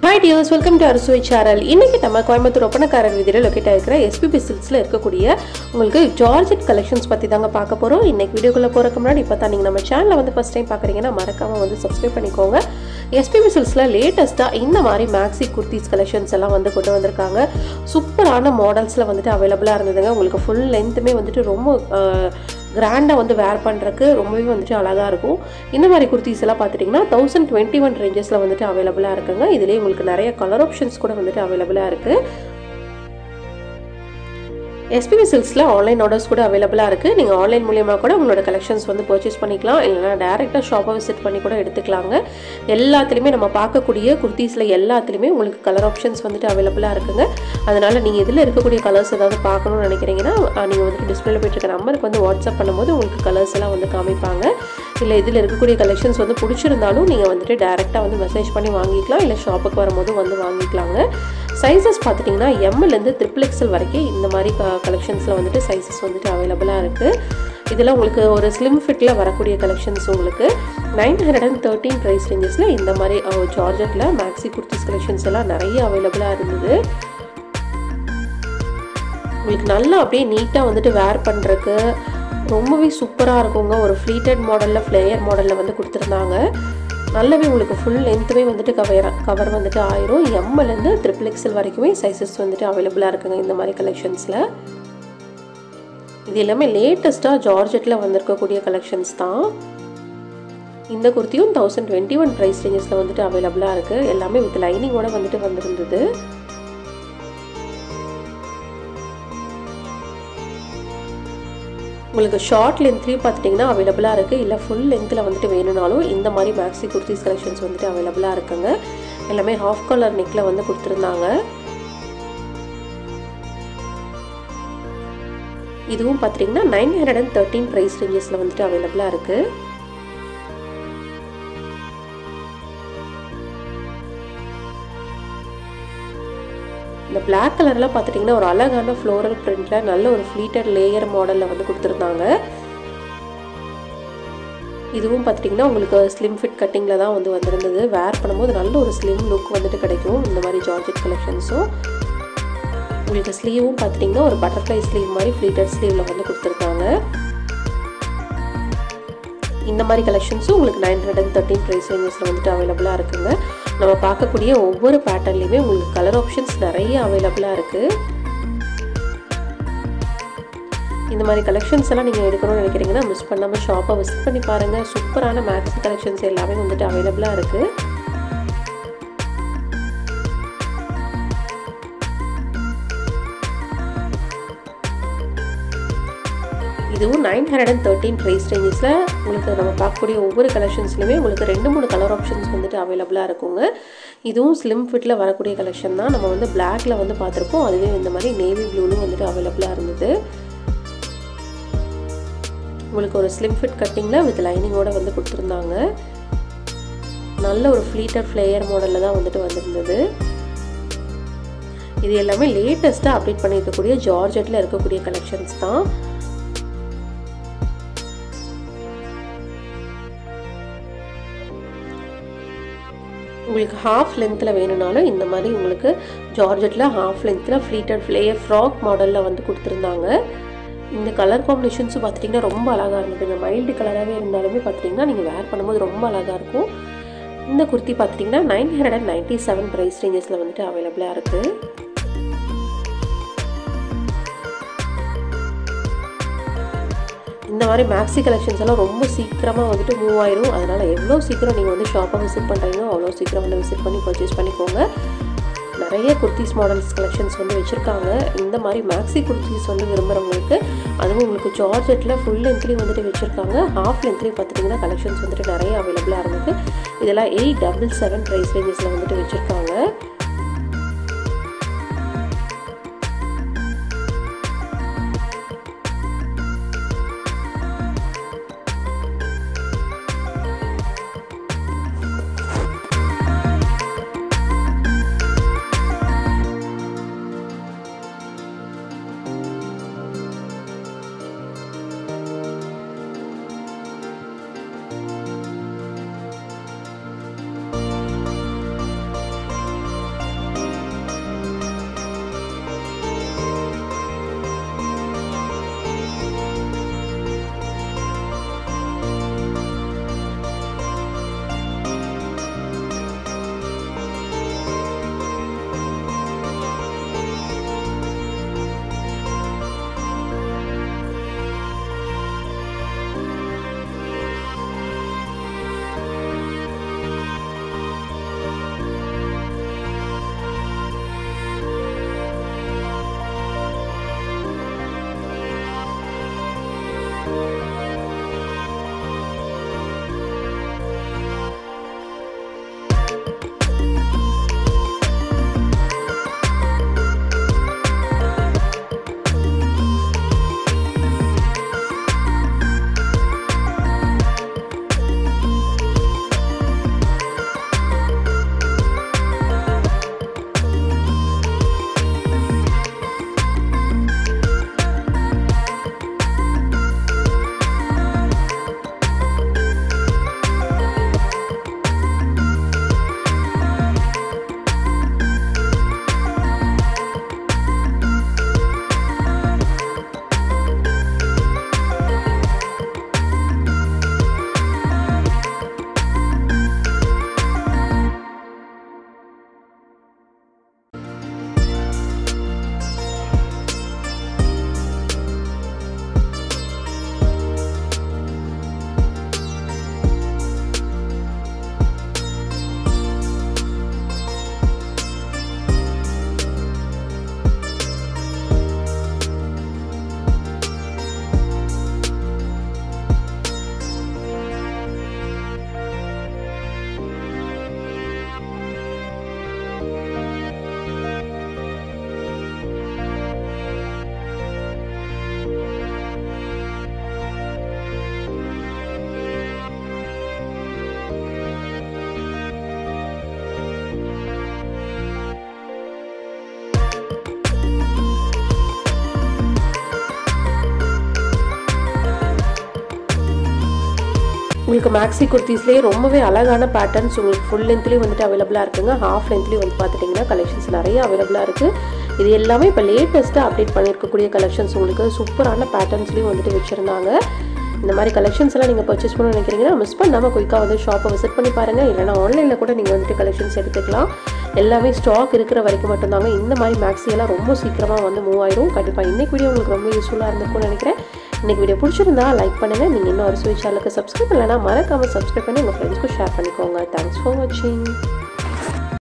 hi dears welcome to அரசுவை channel இன்னைக்கு நம்ம கோயம்புத்தூர் ஒப்பனக்காரர் வீதியில் லொக்கேட் ஆகிருக்கிற எஸ்பிபி சில்க்ஸில் இருக்கக்கூடிய உங்களுக்கு ஜார்ஜெட் கலெக்ஷன்ஸ் பற்றி தாங்க பார்க்க போகிறோம் இன்னைக்கு வீடியோக்குள்ளே போகிறக்கு முன்னாடி இப்போ தான் நீங்கள் நம்ம சேனலை வந்து ஃபஸ்ட் டைம் பார்க்குறீங்கன்னா மறக்காமல் வந்து சப்ஸ்கிரைப் பண்ணிக்கோங்க எஸ்பிபி சில்க்ஸில் லேட்டஸ்ட்டாக இந்த மாதிரி மேக்ஸி குர்த்திஸ் கலெக்ஷன்ஸ் எல்லாம் வந்து கொண்டு வந்திருக்காங்க சூப்பரான மாடல்ஸில் வந்துட்டு அவைலபிளாக இருந்ததுங்க உங்களுக்கு ஃபுல் லென்த்துமே வந்துட்டு ரொம்ப கிராண்டாக வந்து வேர் பண்ணுறக்கு ரொம்பவே வந்துட்டு அழகாக இருக்கும் இந்த மாதிரி குர்த்திஸ் எல்லாம் பார்த்துட்டிங்கன்னா தௌசண்ட் டுவெண்ட்டி ஒன் ரேஞ்சஸில் வந்துட்டு அவைலபிளாக இருக்குங்க இதுலேயே உங்களுக்கு நிறைய கலர் ஆப்ஷன்ஸ் கூட வந்துட்டு அவைலபிளாக இருக்குது எஸ்பிபி சில்க்ஸில் ஆன்லைன் ஆர்டர்ஸ் கூட அவைலபிளாக இருக்குது நீங்கள் ஆன்லைன் மூலியமாக கூட உங்களோட கலெக்ஷன்ஸ் வந்து பர்ச்சேஸ் பண்ணிக்கலாம் இல்லைனா டேரெக்டாக ஷாப்பை விசிட் பண்ணி கூட எடுத்துக்கலாங்க எல்லாத்துலேயுமே நம்ம பார்க்கக்கூடிய குர்த்தீஸில் எல்லாத்துலேயுமே உங்களுக்கு கலர் ஆப்ஷன்ஸ் வந்துட்டு அவைலபிளாக இருக்குங்க அதனால் நீங்கள் இதில் இருக்கக்கூடிய கலர்ஸ் ஏதாவது பார்க்கணும்னு நினைக்கிறீங்கன்னா நீங்கள் வந்துட்டு டிஸ்பிளேல போயிட்டு நம்பருக்கு வந்து வாட்ஸ்அப் பண்ணும்போது உங்களுக்கு கலர்ஸ் எல்லாம் வந்து காமிப்பாங்க இல்லை இதில் இருக்கக்கூடிய கலெக்ஷன்ஸ் வந்து பிடிச்சிருந்தாலும் நீங்கள் வந்துட்டு டேரெக்டாக வந்து மெசேஜ் பண்ணி வாங்கிக்கலாம் இல்லை ஷாப்புக்கு வரும்போது வந்து வாங்கிக்கலாங்க சைஸஸ் பார்த்துட்டிங்கன்னா எம்எல்லேருந்து ட்ரிபிள் எக்ஸல் வரைக்கும் இந்த மாதிரி க கலெக்ஷன்ஸில் வந்துட்டு சைஸஸ் வந்துட்டு அவைலபிளாக இருக்குது இதெல்லாம் உங்களுக்கு ஒரு ஸ்லிம் ஃபிட்டில் வரக்கூடிய கலெக்ஷன்ஸ் உங்களுக்கு nine hundred and thirteen price ரேஞ்சஸில் இந்த மாதிரி ஜார்ஜெட்டில் மேக்ஸி குர்த்திஸ் கலெக்ஷன்ஸ் எல்லாம் நிறைய அவைலபிளாக இருந்தது உங்களுக்கு நல்லா அப்படியே நீட்டாக வந்துட்டு வேர் பண்ணுறக்கு ரொம்பவே சூப்பராக இருக்குங்க ஒரு ஃப்ளீட்டட் மாடலில் ஃப்ளேயர் மாடலில் வந்து கொடுத்துருந்தாங்க நல்லாவே உங்களுக்கு ஃபுல் லென்த்துமே வந்துட்டு கவர் கவர் வந்துட்டு ஆயிரும் எம்எல்லேருந்து ட்ரிபிள் எக்ஸல் வரைக்குமே சைஸஸ் வந்துட்டு அவைலபிளாக இருக்குங்க இந்த மாதிரி கலெக்ஷன்ஸில் இது எல்லாமே லேட்டஸ்ட்டாக ஜார்ஜெட்டில் வந்திருக்கக்கூடிய கலெக்ஷன்ஸ் தான் இந்த குர்த்தியும் தௌசண்ட் டுவெண்ட்டி ஒன் ப்ரைஸ் ரேஞ்சஸில் வந்துட்டு அவைலபிளாக இருக்குது எல்லாமே வித் லைனிங்கோட வந்துட்டு வந்திருந்தது உங்களுக்கு ஷார்ட் லென்த்லேயும் பார்த்துட்டிங்கன்னா அவைலபிளாக இருக்குது இல்லை ஃபுல் லென்த்தில் வந்துட்டு வேணும்னாலும் இந்த மாதிரி மேக்ஸி குர்த்திஸ் கலெக்ஷன்ஸ் வந்துட்டு அவைலபிளாக இருக்குங்க எல்லாமே ஹாஃப் கலர் நெக்கில் வந்து கொடுத்துருந்தாங்க இதுவும் பார்த்தீங்கன்னா nine hundred and thirteen price ரேஞ்சஸில் வந்துட்டு அவைலபிளாக இருக்குது இந்த பிளாக் கலரில் பார்த்துட்டிங்கன்னா ஒரு அழகான ஃப்ளோரல் பிரிண்டில் நல்ல ஒரு ஃப்ளீட்டட் லேயர் மாடலில் வந்து கொடுத்துருந்தாங்க இதுவும் பார்த்துட்டிங்கன்னா உங்களுக்கு ஸ்லிம் ஃபிட் கட்டிங்கில் தான் வந்து வந்திருந்தது வேர் பண்ணும்போது நல்ல ஒரு ஸ்லிம் லுக் வந்துட்டு கிடைக்கும் இந்த மாதிரி ஜார்ஜெட் கலெக்ஷன்ஸும் உங்களுக்கு ஸ்லீவும் பார்த்துட்டிங்கன்னா ஒரு பட்டர்ஃப்ளை ஸ்லீவ் மாதிரி ஃப்ளீட்டட் ஸ்லீவில் வந்து கொடுத்துருக்காங்க இந்த மாதிரி கலெக்ஷன்ஸும் உங்களுக்கு nine hundred and thirteen price ரேஞ்சஸில் வந்துட்டு அவைலபிளாக இருக்குங்க நம்ம பார்க்கக்கூடிய ஒவ்வொரு பேட்டர்ன்லேயுமே உங்களுக்கு கலர் ஆப்ஷன்ஸ் நிறைய அவைலபிளாக இருக்குது இந்த மாதிரி கலெக்ஷன்ஸ் எல்லாம் நீங்கள் எடுக்கணும்னு நினைக்கிறீங்கன்னா மிஸ் பண்ணாமல் ஷாப்பை விசிட் பண்ணி பாருங்கள் சூப்பரான மேக்ஸி கலெக்ஷன்ஸ் எல்லாமே வந்துட்டு அவைலபிளாக இருக்குது இதுவும் nine hundred and thirteen price ரேஞ்சஸில் உங்களுக்கு நம்ம பார்க்கக்கூடிய ஒவ்வொரு கலெக்ஷன்ஸ்லையுமே உங்களுக்கு ரெண்டு மூணு கலர் ஆப்ஷன்ஸ் வந்துட்டு அவைலபிளாக இருக்குங்க இதுவும் ஸ்லிம் ஃபிட்டில் வரக்கூடிய கலெக்ஷன் தான் நம்ம வந்து பிளாக்ல வந்து பார்த்துருப்போம் அதுவே இந்த மாதிரி நேவி ப்ளூலும் வந்துட்டு அவைலபிளாக இருந்தது உங்களுக்கு ஒரு ஸ்லிம் ஃபிட் கட்டிங்கில் வித் லைனிங்கோடு வந்து கொடுத்துருந்தாங்க நல்ல ஒரு ஃப்ளீட்டர் ஃப்ளேயர் மாடலில் தான் வந்துட்டு வந்திருந்தது இது எல்லாமே லேட்டஸ்ட்டாக அப்டேட் பண்ணியிருக்கக்கூடிய ஜார்ஜெட்டில் இருக்கக்கூடிய கலெக்ஷன்ஸ் தான் உங்களுக்கு ஹாஃப் லென்த்தில் வேணும்னாலும் இந்த மாதிரி உங்களுக்கு ஜார்ஜெட்டில் ஹாஃப் லென்த்தில் ஃப்ளீட்டட் ஃப்ளேயர் ஃப்ராக் மாடலில் வந்து கொடுத்துருந்தாங்க இந்த கலர் காம்பினேஷன்ஸும் பார்த்துட்டிங்கன்னா ரொம்ப அழகாக இருந்ததுங்க மைல்டு கலராகவே இருந்தாலுமே பார்த்துட்டிங்கன்னா நீங்கள் வேர் பண்ணும்போது ரொம்ப அழகாக இருக்கும் இந்த குர்த்தி பார்த்துட்டிங்கன்னா nine hundred and ninety seven price ரேஞ்சஸில் வந்துட்டு அவைலபிளாக இருக்குது இந்த மாதிரி மேக்ஸி கலெக்ஷன்ஸ் எல்லாம் ரொம்ப சீக்கிரமாக வந்துட்டு மூவ் ஆயிரும் அதனால் எவ்வளோ சீக்கிரம் நீங்கள் வந்து ஷாப்பை விசிட் பண்ணுறீங்களோ அவ்வளோ சீக்கிரம் வந்து விசிட் பண்ணி பர்ச்சேஸ் பண்ணிக்கோங்க நிறைய குர்த்திஸ் மாடல்ஸ் கலெக்ஷன்ஸ் வந்து வச்சுருக்காங்க இந்த மாதிரி மேக்ஸி குர்த்திஸ் வந்து விரும்புகிறவங்களுக்கு அதுவும் உங்களுக்கு ஜார்ஜெட்டில் ஃபுல் லென்த்லேயும் வந்துட்டு வச்சுருக்காங்க ஹாஃப் லென்த்லேயும் பார்த்துட்டிங்கன்னா கலெக்ஷன்ஸ் வந்துட்டு நிறைய அவைலபிளாக இருந்தது இதெல்லாம் எயிட் டபுள் செவன் ப்ரைஸ் ரேஞ்சஸில் வந்துட்டு வச்சுருக்காங்க உங்களுக்கு மேக்ஸி குர்த்திஸ்லேயே ரொம்பவே அழகான பேட்டர்ன்ஸ் உங்களுக்கு ஃபுல் லென்த்லேயும் வந்துட்டு அவைலபிளாக இருக்குங்க ஹாஃப் லென்த்லேயும் வந்து பார்த்துட்டிங்கன்னா கலெக்ஷன்ஸ் நிறைய அவைலபிளாக இருக்குது இது எல்லாமே இப்போ லேட்டஸ்ட்டாக அப்டேட் பண்ணியிருக்கக்கூடிய கலெக்ஷன்ஸ் உங்களுக்கு சூப்பரான பேட்டர்ன்ஸ்லேயும் வந்துட்டு வச்சுருந்தாங்க இந்த மாதிரி கலெக்ஷன்ஸ் எல்லாம் நீங்கள் பர்ச்சேஸ் பண்ண நினைக்கிறீங்கன்னா மிஸ் பண்ணாமல் குயிக்காக வந்து ஷாப்பை விசிட் பண்ணி பாருங்கள் இல்லைனா ஆன்லைனில் கூட நீங்கள் வந்துட்டு கலெக்ஷன்ஸ் எடுத்துக்கலாம் எல்லாமே ஸ்டாக் இருக்கிற வரைக்கும் மட்டும்தாங்க இந்த மாதிரி மேக்ஸியெல்லாம் ரொம்ப சீக்கிரமாக வந்து மூவ் ஆயிடும் கண்டிப்பாக இன்றைக்கி வீடியோ உங்களுக்கு ரொம்ப யூஸ்ஃபுல்லாக இருந்திருக்கும்னு நினைக்கிறேன் இன்றைக்கி வீடியோ பிடிச்சிருந்தா லைக் பண்ணுங்கள் நீங்கள் இன்னும் ஒரு ஸ்வீட் சேனலுக்கு சப்ஸ்கிரைப் பண்ணலைன்னா மறக்காமல் சப்ஸ்கிரைப் பண்ணி உங்கள் ஃப்ரெண்ட்ஸ்க்கு ஷேர் பண்ணிக்கோங்க தேங்க்ஸ் ஃபார் வாட்சிங்